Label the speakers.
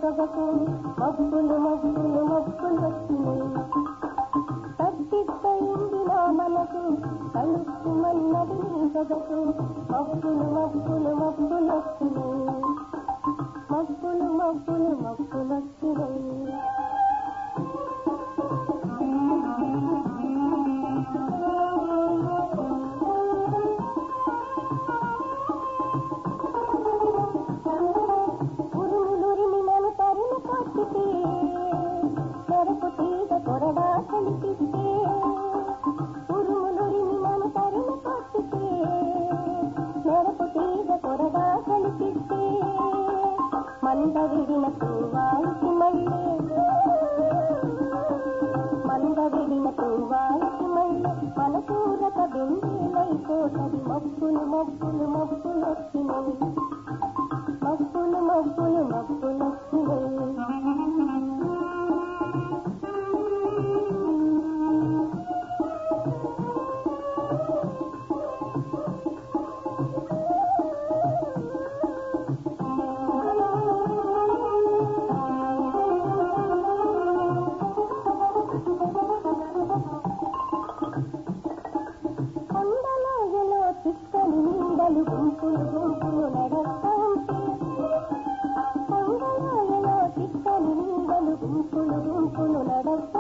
Speaker 1: సొగసు మబ్బులు మబ్బులు మబ్బులు వచ్చినాయి తప్పిపోయింది నా మనసు కలుసుమన్నది నీ సొగసు మబ్బులు మబ్బులు మబ్బులు వచ్చినాయి మబ్బులు మబ్బులు మబ్బులు వచ్చినాయి ఉరుములురిమి నన్ను తరిమి కొట్టితే మెరుపు తీగ కొరడా కలిపిస్తే ఉరుములురిమి నన్ను తరిమి కొట్టితే మెరుపు తీగ కొరడా కలిపిస్తే మంద విడిన తూవాలికి మళ్ళీ మంద విడిన తూవాలికి మళ్ళీ మనసూరత బిందీలైపోతది మబ్బులు మబ్బులు మబ్బులు వచ్చినవి మబ్బులు మబ్బులు మబ్బులు వచ్చినవి కొండలోయలో చిక్కని నీడలు గుంపులు గుంపులు నడస్తా ఉంటే కొండలోయలో చిక్కని నీడలు గుంపులు గుంపులు నడస్తా